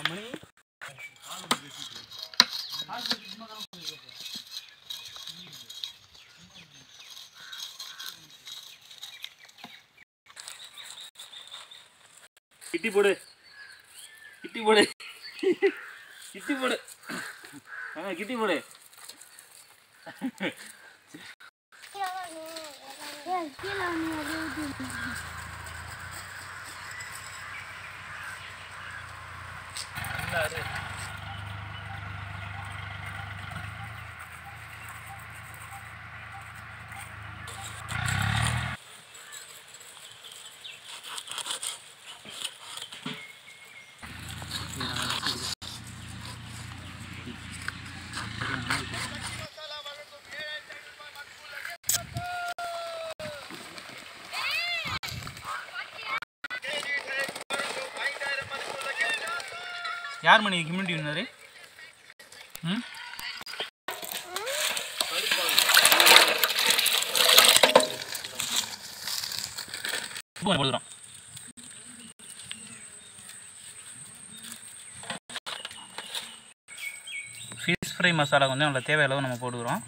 மணி கிட்டி போடு கிட்டி போடு கிட்டி போடு ஆ கிட்டி போடு யார் மணி கம்யூனிட்டி வின்னாரு ம் போடுறோம் ஃபிஷ் ஃப்ரை மசாலா வந்து நம்மளுக்கு தேவை அளவு நம்ம போடுகிறோம்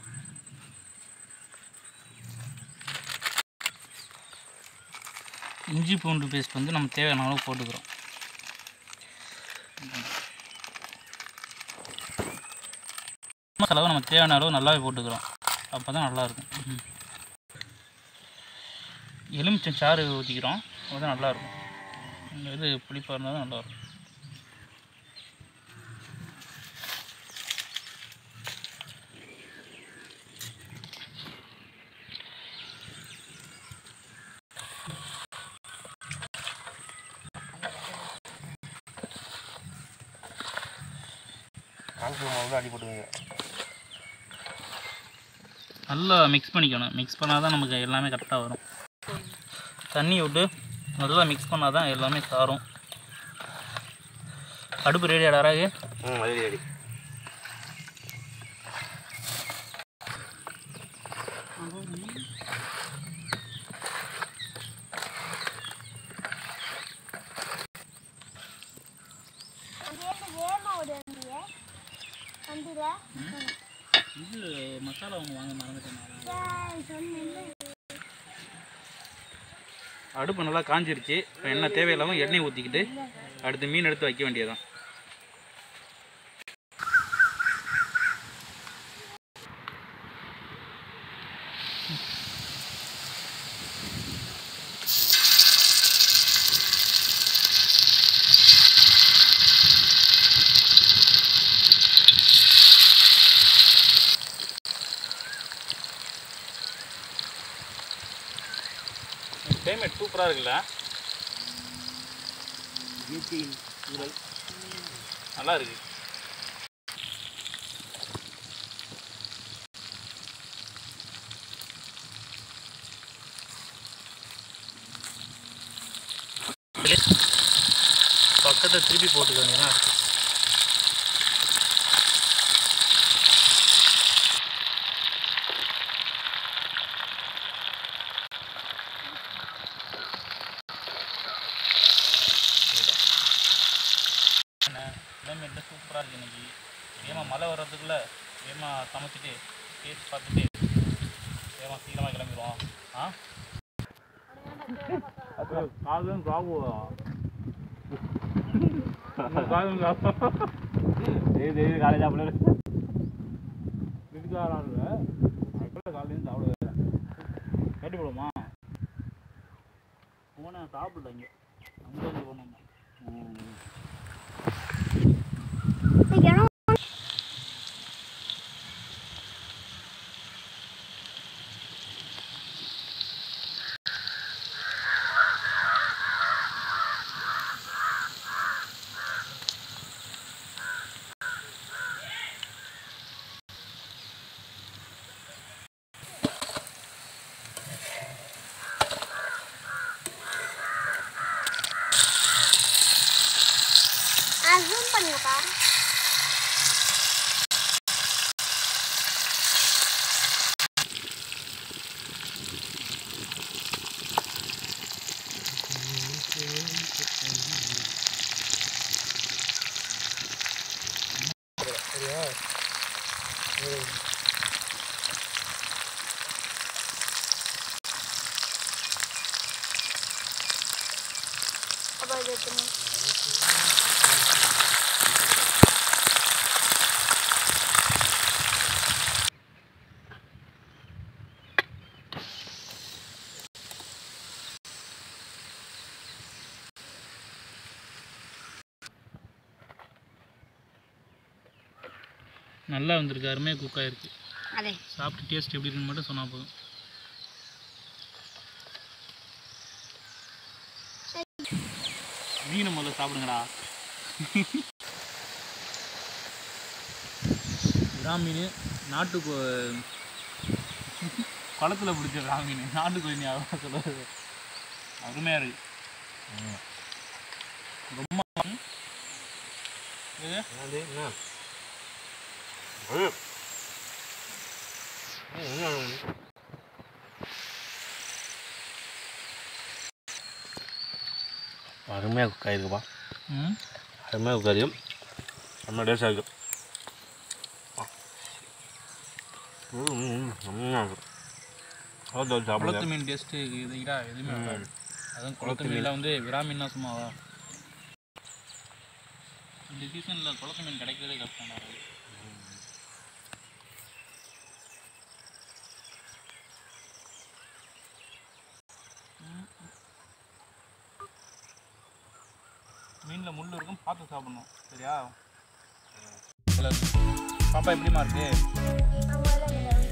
இஞ்சி பூண்டு பேஸ்ட் வந்து நம்ம தேவையான அளவு போட்டுக்கிறோம் மசாலாவை நம்ம தேவையான அளவு நல்லாவே போட்டுக்கிறோம் அப்போ தான் நல்லாயிருக்கும் ம். எலுமிச்சம் சாறு ஊற்றிக்கிறோம் அப்போ தான் நல்லாயிருக்கும் இந்த இது புளிப்பாக இருந்தால் தான் நல்லாயிருக்கும் அடி போட்டுங்க நல்லா மிக்ஸ் பண்ணிக்கணும் மிக்ஸ் பண்ணால் தான் நமக்கு எல்லாமே கரெக்டாக வரும் தண்ணி விட்டு நல்லா மிக்ஸ் பண்ணால் தான் எல்லாமே சாரும் அடுப்பு ரெடி ஆடாராக ம் அடி அடி இது மசாலா அவங்க வாங்க மறந்துட்டேன் அடுப்பு நல்லா காஞ்சிருச்சு இப்போ எண்ணெய் தேவையில்லாமல் எண்ணெய் ஊற்றிக்கிட்டு அடுத்து மீன் எடுத்து வைக்க வேண்டியதுதான் கிளைமேட் சூப்பராக இருக்குல்ல நல்லா இருக்கு பக்கத்தில் திருப்பி போட்டுக்க வேண்டியதான் இருக்கு கிளைமேட்டில் சூப்பராக இருக்கு இன்னைக்கு ஏமா மழை வர்றதுக்குள்ளே ஏமா சமைச்சிட்டு டேஸ்ட் பார்த்துட்டு ஏமா சீக்கிரமாக கிளம்பிடுவோம் ஆ காதும் காவு காதும் காவு இது இது காலேஜ் சாப்பிட வீட்டுக்காராங்க காலையிலேருந்து சாப்பிட கட்டி போடுமா போனேன் சாப்பிடல இங்கே அங்கே போனோம் ஜூம் பண்ணுங்கப்பா அப்போ இது எடுத்துங்க நல்லா வந்திருக்கு அருமையாக குக் ஆயிருக்கு அதே சாப்பிட்டு டேஸ்ட் எப்படி இருக்குன்னு மட்டும் சொன்னால் போதும் மீனை முதல்ல சாப்பிடுங்கடா விராமீன் நாட்டு கோ குளத்துல பிடிச்ச விராமீன் நாட்டுக்கோழி ஞாபகம் சொல்லுவது அருமையாக இருக்கு ரொம்ப இது அது என்ன அது என்ன அருமையாக குக் ஆகிருக்குப்பா ம் அருமையாக குக் ஆகிருக்கு செம்ம டேஸ்டாக இருக்குது செம்மையாக இருக்குது அவ்வளோ சாப்பிடுங்க குளத்து மீன் டேஸ்ட்டு இது இதா எதுவுமே வராது அதுவும் குளத்து மீனில் வந்து விரா மீன்னா சும்மாவா இந்த சீசனில் குளத்து மீன் கிடைக்கிறதே கஷ்டம் தான் மீனில் முள் இருக்கும் பார்த்து சாப்பிடணும் சரியா பாப்பா எப்படிமா இருக்கு ஆமாம்